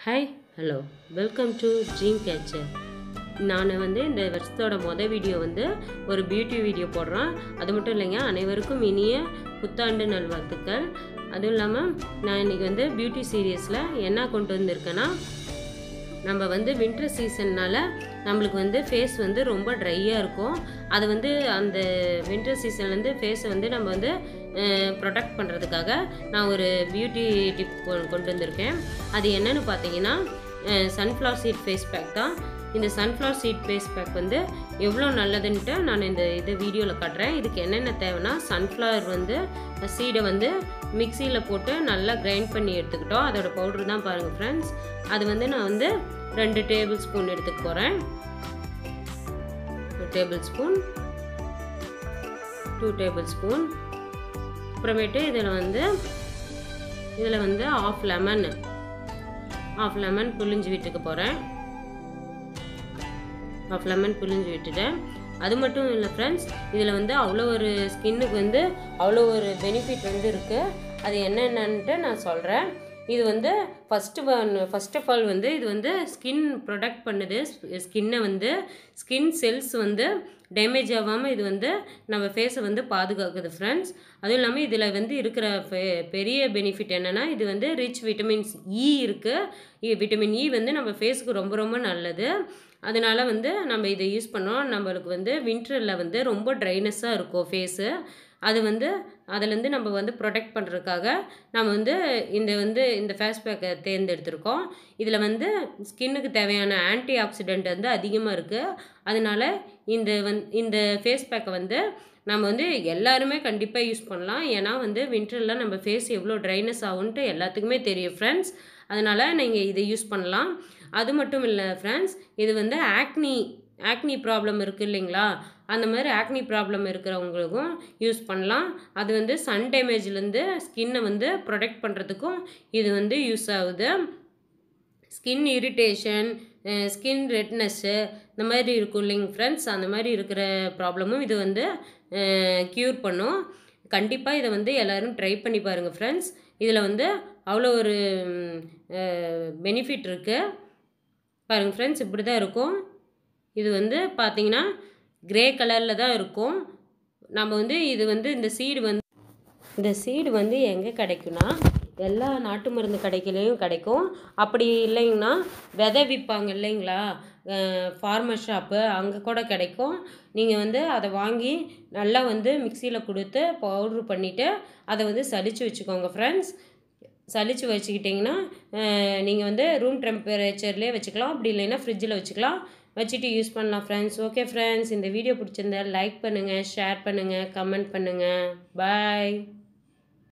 hi hello welcome to dream catcher நான் வந்து இந்த வருஷத்தோட மொதல் வீடியோ வந்து ஒரு பியூட்டி வீடியோ போடுறேன் அது மட்டும் இல்லைங்க அனைவருக்கும் இனிய புத்தாண்டு நல்வாழ்த்துக்கள் அதுவும் இல்லாமல் நான் இன்றைக்கி வந்து பியூட்டி சீரியஸில் என்ன கொண்டு வந்திருக்கேன்னா நம்ம வந்து வின்டர் சீசன்னால் நம்மளுக்கு வந்து ஃபேஸ் வந்து ரொம்ப ட்ரையாக இருக்கும் அது வந்து அந்த வின்டர் சீசன்லேருந்து ஃபேஸை வந்து நம்ம வந்து ப்ரொடெக்ட் பண்ணுறதுக்காக நான் ஒரு பியூட்டி டிப் கொண்டு வந்திருக்கேன் அது என்னன்னு பார்த்தீங்கன்னா சன்ஃப்ளவர் சீட் ஃபேஸ் பேக் தான் இந்த சன்ஃப்ளவர் சீட் ஃபேஸ் பேக் வந்து எவ்வளோ நல்லதுன்ட்டு நான் இந்த இது வீடியோவில் காட்டுறேன் இதுக்கு என்னென்ன தேவைன்னா சன்ஃப்ளவர் வந்து சீடை வந்து மிக்சியில் போட்டு நல்லா கிரைண்ட் பண்ணி எடுத்துக்கிட்டோம் அதோட பவுட்ரு தான் பாருங்கள் ஃப்ரெண்ட்ஸ் அது வந்து நான் வந்து ரெண்டு டேபிள் ஸ்பூன் எடுத்துக்க போகிறேன் tablespoon two tablespoon அப்புறமேட்டு இதில் வந்து இதில் வந்து ஆஃப் லெமன் ஆஃப் லெமன் புளிஞ்சு விட்டுக்க போகிறேன் ஆஃப் லெமன் புளிஞ்சு விட்டுட்டேன் அது மட்டும் இல்லை ஃப்ரெண்ட்ஸ் இதில் வந்து அவ்வளோ ஒரு ஸ்கின்னுக்கு வந்து அவ்வளோ ஒரு பெனிஃபிட் வந்து இருக்குது அது என்னென்னன்ட்டு நான் சொல்கிறேன் இது வந்து first one first of all வந்து இது வந்து ஸ்கின் ப்ரொடெக்ட் பண்ணுது ஸ்கின்னை வந்து ஸ்கின் செல்ஸ் வந்து டேமேஜ் ஆகாமல் இது வந்து நம்ம ஃபேஸை வந்து பாதுகாக்குது ஃப்ரெண்ட்ஸ் அதுவும் இல்லாமல் இதில் வந்து இருக்கிற பெரிய பெனிஃபிட் என்னென்னா இது வந்து ரிச் விட்டமின்ஸ் இ இருக்குது விட்டமின் இ வந்து நம்ம ஃபேஸுக்கு ரொம்ப ரொம்ப நல்லது அதனால் வந்து நம்ம இதை யூஸ் பண்ணோம் நம்மளுக்கு வந்து வின்டரில் வந்து ரொம்ப ட்ரைனஸ்ஸாக இருக்கும் ஃபேஸு அது வந்து அதுலேருந்து நம்ம வந்து ப்ரொடெக்ட் பண்ணுறதுக்காக நம்ம வந்து இந்த வந்து இந்த ஃபேஸ் பேக்கை தேர்ந்தெடுத்திருக்கோம் இதில் வந்து ஸ்கின்னுக்கு தேவையான ஆன்டி ஆக்சிடெண்ட் வந்து அதிகமாக இருக்குது அதனால் இந்த வந் இந்த ஃபேஸ் பேக்கை வந்து நம்ம வந்து எல்லாருமே கண்டிப்பாக யூஸ் பண்ணலாம் ஏன்னா வந்து வின்டரில் நம்ம ஃபேஸ் எவ்வளோ ட்ரைனஸ் ஆகுன்ட்டு எல்லாத்துக்குமே தெரியும் ஃப்ரெண்ட்ஸ் அதனால் நீங்கள் இதை யூஸ் பண்ணலாம் அது மட்டும் இல்லை ஃப்ரெண்ட்ஸ் இது வந்து ஆக்னி ஆக்னி ப்ராப்ளம் இருக்குது இல்லைங்களா அந்த மாதிரி ஆக்னி ப்ராப்ளம் இருக்கிறவங்களுக்கும் யூஸ் பண்ணலாம் அது வந்து சன் டேமேஜ்லேருந்து ஸ்கின்னை வந்து ப்ரொடெக்ட் பண்ணுறதுக்கும் இது வந்து யூஸ் ஆகுது ஸ்கின் இரிட்டேஷன் ஸ்கின் ரெட்னஸ்ஸு இந்த மாதிரி இருக்கும் இல்லைங்க ஃப்ரெண்ட்ஸ் அந்த மாதிரி இருக்கிற ப்ராப்ளமும் இது வந்து க்யூர் பண்ணும் கண்டிப்பாக இதை வந்து எல்லோரும் ட்ரை பண்ணி பாருங்கள் ஃப்ரெண்ட்ஸ் இதில் வந்து அவ்வளோ ஒரு பெனிஃபிட் இருக்குது பாருங்கள் ஃப்ரெண்ட்ஸ் இப்படி தான் இருக்கும் இது வந்து பார்த்திங்கன்னா க்ரே கலரில் தான் இருக்கும் நம்ம வந்து இது வந்து இந்த சீடு வந்து இந்த சீடு வந்து எங்கே கிடைக்குன்னா எல்லா நாட்டு மருந்து கடைக்கிலையும் கிடைக்கும் அப்படி இல்லைங்கன்னா விதை விற்பாங்க இல்லைங்களா ஃபார்மர் ஷாப்பு அங்கே கூட கிடைக்கும் நீங்கள் வந்து அதை வாங்கி நல்லா வந்து மிக்சியில் கொடுத்து பவுட்ரு பண்ணிவிட்டு அதை வந்து சலித்து வச்சுக்கோங்க ஃப்ரெண்ட்ஸ் சலித்து வச்சுக்கிட்டிங்கன்னா நீங்கள் வந்து ரூம் டெம்பரேச்சர்லேயே வச்சுக்கலாம் அப்படி இல்லைன்னா ஃப்ரிட்ஜில் வச்சுக்கலாம் வச்சுட்டு யூஸ் பண்ணலாம் ஃப்ரெண்ட்ஸ் ஓகே ஃப்ரெண்ட்ஸ் இந்த வீடியோ பிடிச்சிருந்தா லைக் பண்ணுங்கள் ஷேர் பண்ணுங்கள் கமெண்ட் பண்ணுங்கள் பாய்